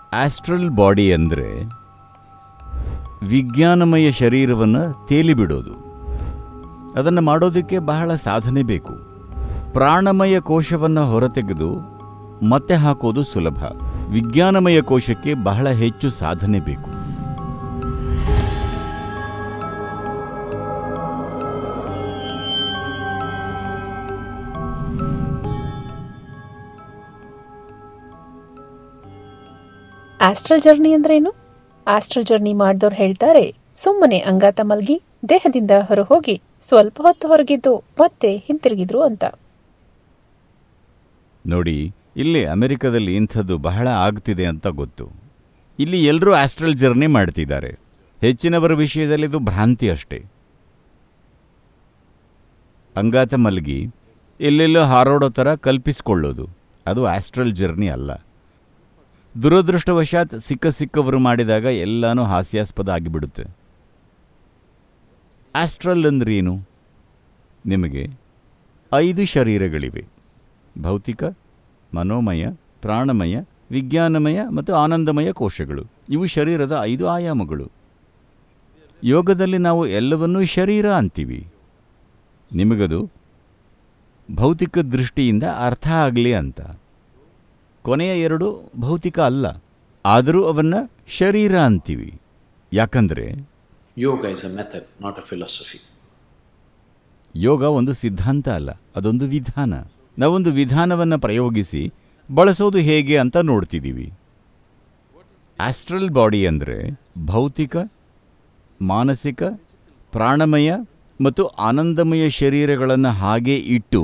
Astral body ಅಂದರೆ ವಿಜ್ಞಾನಮಯ ಶರೀರವನ್ನು ತೇಲಿಬಿಡೋದು ಅದನ್ನು ಮಾಡೋದಕ್ಕೆ ಬಹಳ ಸಾಧನೆ ಬೇಕು ಪ್ರಾಣಮಯ ಕೋಶವನ್ನು ಹೊರತೆಗೆದು ಮತ್ತೆ ಹಾಕೋದು ಸುಲಭ ವಿಜ್ಞಾನಮಯ ಕೋಶಕ್ಕೆ ಬಹಳ ಹೆಚ್ಚು ಸಾಧನೆ ಬೇಕು ಆಸ್ಟ್ರಲ್ ಜರ್ನಿ ಅಂದ್ರೇನು ಆಸ್ಟ್ರಲ್ ಜರ್ನಿ ಮಾಡಿದವ್ರು ಹೇಳ್ತಾರೆ ಸುಮ್ಮನೆ ಅಂಗಾತ ಮಲ್ಗಿ ದೇಹದಿಂದ ಹೊರಹೋಗಿ ಸ್ವಲ್ಪ ಹೊತ್ತು ಹೊರಗಿದ್ದು ಮತ್ತೆ ಹಿಂತಿರುಗಿದ್ರು ಅಂತ ನೋಡಿ ಇಲ್ಲಿ ಅಮೆರಿಕದಲ್ಲಿ ಇಂಥದ್ದು ಬಹಳ ಆಗ್ತಿದೆ ಅಂತ ಗೊತ್ತು ಇಲ್ಲಿ ಎಲ್ಲರೂ ಆಸ್ಟ್ರಲ್ ಜರ್ನಿ ಮಾಡ್ತಿದ್ದಾರೆ ಹೆಚ್ಚಿನವರ ವಿಷಯದಲ್ಲಿ ಇದು ಭ್ರಾಂತಿ ಅಷ್ಟೇ ಅಂಗಾತ ಮಲಗಿ ಎಲ್ಲೆಲ್ಲೋ ಹಾರೋಡೋ ಥರ ಕಲ್ಪಿಸಿಕೊಳ್ಳೋದು ಅದು ಆಸ್ಟ್ರಲ್ ಜರ್ನಿ ಅಲ್ಲ ದುರದೃಷ್ಟವಶಾತ್ ಸಿಕ್ಕ ಸಿಕ್ಕವರು ಮಾಡಿದಾಗ ಎಲ್ಲನೂ ಹಾಸ್ಯಾಸ್ಪದ ಆಗಿಬಿಡುತ್ತೆ ಆಸ್ಟ್ರಲ್ ಅಂದ್ರೆ ಏನು ನಿಮಗೆ ಐದು ಶರೀರಗಳಿವೆ ಭೌತಿಕ ಮನೋಮಯ ಪ್ರಾಣಮಯ ವಿಜ್ಞಾನಮಯ ಮತ್ತು ಆನಂದಮಯ ಕೋಶಗಳು ಇವು ಶರೀರದ ಐದು ಆಯಾಮಗಳು ಯೋಗದಲ್ಲಿ ನಾವು ಎಲ್ಲವನ್ನೂ ಶರೀರ ಅಂತೀವಿ ನಿಮಗದು ಭೌತಿಕ ದೃಷ್ಟಿಯಿಂದ ಅರ್ಥ ಆಗಲಿ ಅಂತ ಕೊನೆಯ ಎರಡು ಭೌತಿಕ ಅಲ್ಲ ಆದರೂ ಅವನ್ನ ಶರೀರ ಅಂತೀವಿ ಯಾಕಂದರೆ Yoga is a method, not a philosophy. ಯೋಗ ಒಂದು ಸಿದ್ಧಾಂತ ಅಲ್ಲ ಅದೊಂದು ವಿಧಾನ ನಾವೊಂದು ವಿಧಾನವನ್ನು ಪ್ರಯೋಗಿಸಿ ಬಳಸೋದು ಹೇಗೆ ಅಂತ ನೋಡ್ತಿದ್ದೀವಿ ಆಸ್ಟ್ರಲ್ ಬಾಡಿ ಅಂದರೆ ಭೌತಿಕ ಮಾನಸಿಕ ಪ್ರಾಣಮಯ ಮತ್ತು ಆನಂದಮಯ ಶರೀರಗಳನ್ನು ಹಾಗೆ ಇಟ್ಟು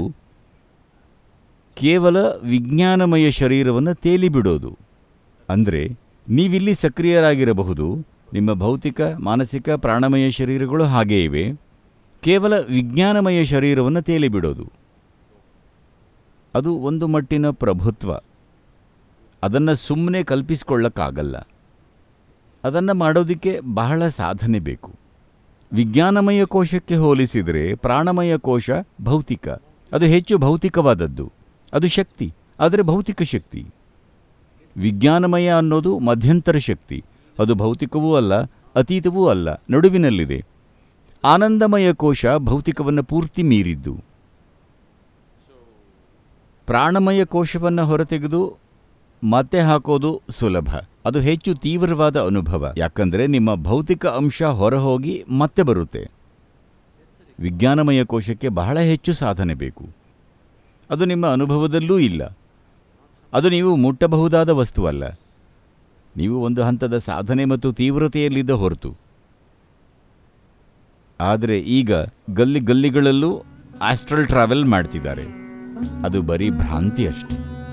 ಕೇವಲ ವಿಜ್ಞಾನಮಯ ಶರೀರವನ್ನು ತೇಲಿಬಿಡೋದು ಅಂದರೆ ನೀವಿಲ್ಲಿ ಸಕ್ರಿಯರಾಗಿರಬಹುದು ನಿಮ್ಮ ಭೌತಿಕ ಮಾನಸಿಕ ಪ್ರಾಣಮಯ ಶರೀರಗಳು ಹಾಗೇ ಇವೆ ಕೇವಲ ವಿಜ್ಞಾನಮಯ ಶರೀರವನ್ನು ತೇಲಿಬಿಡೋದು ಅದು ಒಂದು ಮಟ್ಟಿನ ಪ್ರಭುತ್ವ ಅದನ್ನು ಸುಮ್ಮನೆ ಕಲ್ಪಿಸಿಕೊಳ್ಳಕ್ಕಾಗಲ್ಲ ಅದನ್ನು ಮಾಡೋದಕ್ಕೆ ಬಹಳ ಸಾಧನೆ ಬೇಕು ವಿಜ್ಞಾನಮಯ ಕೋಶಕ್ಕೆ ಹೋಲಿಸಿದರೆ ಪ್ರಾಣಮಯ ಕೋಶ ಭೌತಿಕ ಅದು ಹೆಚ್ಚು ಭೌತಿಕವಾದದ್ದು ಅದು ಶಕ್ತಿ ಆದರೆ ಭೌತಿಕ ಶಕ್ತಿ ವಿಜ್ಞಾನಮಯ ಅನ್ನೋದು ಮಧ್ಯಂತರ ಶಕ್ತಿ ಅದು ಭೌತಿಕವೂ ಅಲ್ಲ ಅತೀತವೂ ಅಲ್ಲ ನಡುವಿನಲ್ಲಿದೆ ಆನಂದಮಯ ಕೋಶ ಭೌತಿಕವನ್ನು ಪೂರ್ತಿ ಮೀರಿದ್ದು ಪ್ರಾಣಮಯ ಕೋಶವನ್ನು ಹೊರತೆಗೆದು ಮತ್ತೆ ಹಾಕೋದು ಸುಲಭ ಅದು ಹೆಚ್ಚು ತೀವ್ರವಾದ ಅನುಭವ ಯಾಕಂದರೆ ನಿಮ್ಮ ಭೌತಿಕ ಅಂಶ ಹೊರಹೋಗಿ ಮತ್ತೆ ಬರುತ್ತೆ ವಿಜ್ಞಾನಮಯ ಕೋಶಕ್ಕೆ ಬಹಳ ಹೆಚ್ಚು ಸಾಧನೆ ಬೇಕು ಅದು ನಿಮ್ಮ ಅನುಭವದಲ್ಲೂ ಇಲ್ಲ ಅದು ನೀವು ಮುಟ್ಟಬಹುದಾದ ವಸ್ತುವಲ್ಲ ನೀವು ಒಂದು ಹಂತದ ಸಾಧನೆ ಮತ್ತು ತೀವ್ರತೆಯಲ್ಲಿದ್ದ ಹೊರತು ಆದರೆ ಈಗ ಗಲ್ಲಿ ಗಲ್ಲಿಗಳಲ್ಲೂ ಆಸ್ಟ್ರಲ್ ಟ್ರಾವೆಲ್ ಮಾಡ್ತಿದ್ದಾರೆ ಅದು ಬರೀ ಭ್ರಾಂತಿ ಅಷ್ಟೆ